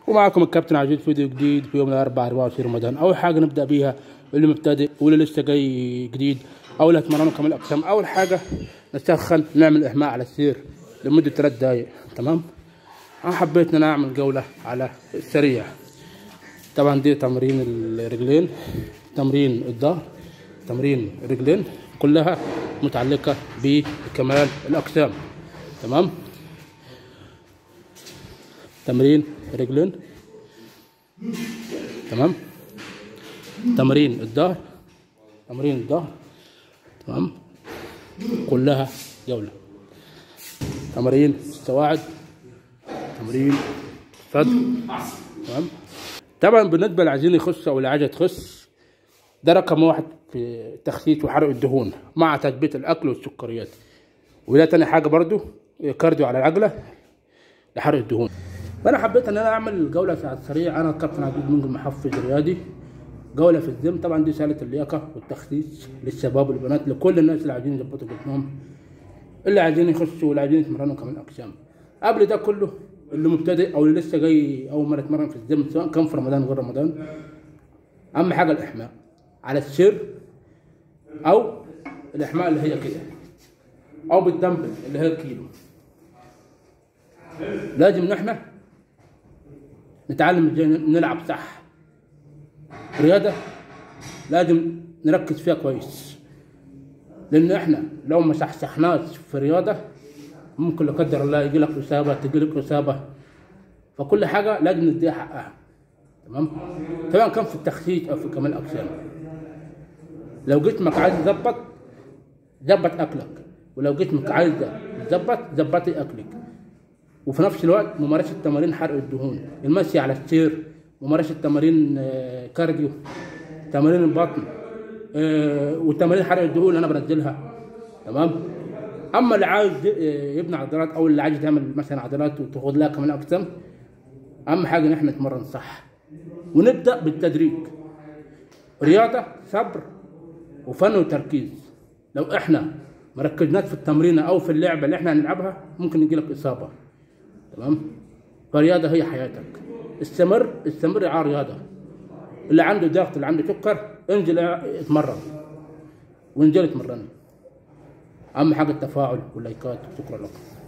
ومعكم الكابتن عزيز فيديو جديد في يوم الاربعاء 24 رمضان اول حاجه نبدا بيها اللي مبتدئ واللي لسه جاي جديد او اللي هتمرنوا كمال اقسام اول حاجه نسخن نعمل احماء على السير لمده 3 دقائق تمام انا حبيت ان انا اعمل جوله على السريع طبعا دي تمرين الرجلين تمرين الظهر تمرين الرجلين كلها متعلقه بكمال الاقسام تمام تمرين رجلين تمام تمرين الظهر تمرين الظهر تمام كلها جولة تمارين السواعد تمرين صدر تمام طبعا بالنسبة اللي عايزين يخسوا او اللي عايزة تخس ده رقم واحد في تخسيس وحرق الدهون مع تثبيت الاكل والسكريات وده تاني حاجة برضو كارديو على العجلة لحرق الدهون فانا حبيت ان انا اعمل جوله على السريع انا الكابتن عبد المنعم محفز رياضي جوله في الزم طبعا دي سهله اللياقه والتخسيس للشباب والبنات لكل الناس اللي عايزين يظبطوا جسمهم اللي عايزين يخشوا واللي عايزين يتمرنوا كمان اقسام قبل ده كله اللي مبتدئ او اللي لسه جاي اول مره يتمرن في الزم سواء كان في رمضان غير رمضان اهم حاجه الاحماء على السير او الاحماء اللي هي كده او بالدمبل اللي هي الكيلو لازم نحن نتعلم ازاي نلعب صح رياضة لازم نركز فيها كويس لان احنا لو ما صحصحناش في رياضة ممكن لا قدر الله يجي لك اصابة تجي لك اصابة فكل حاجة لازم نديها حقها تمام سواء كان في التخسيس او في كمال اجسام لو جسمك عايز يظبط ظبط اكلك ولو جسمك عايز يظبط ظبطي اكلك وفي نفس الوقت ممارسة تمارين حرق الدهون المشي على السير ممارسة تمارين كارديو تمارين البطن وتمارين حرق الدهون اللي انا بنزلها تمام اما اللي عايز يبني عضلات او اللي عايز يعمل مثلا عضلات وتاخد لها كمان اجسام اهم حاجه ان احنا نتمرن صح ونبدا بالتدريج رياضه صبر وفن وتركيز لو احنا ما ركزناش في التمرين او في اللعبه اللي احنا هنلعبها ممكن يجي لك اصابه تمام فالرياضه هي حياتك استمر استمر على الرياضه اللي عنده ضغط اللي عنده سكر انزل اتمرن وانزل اتمرن اهم حاجه التفاعل واللايكات شكرا لكم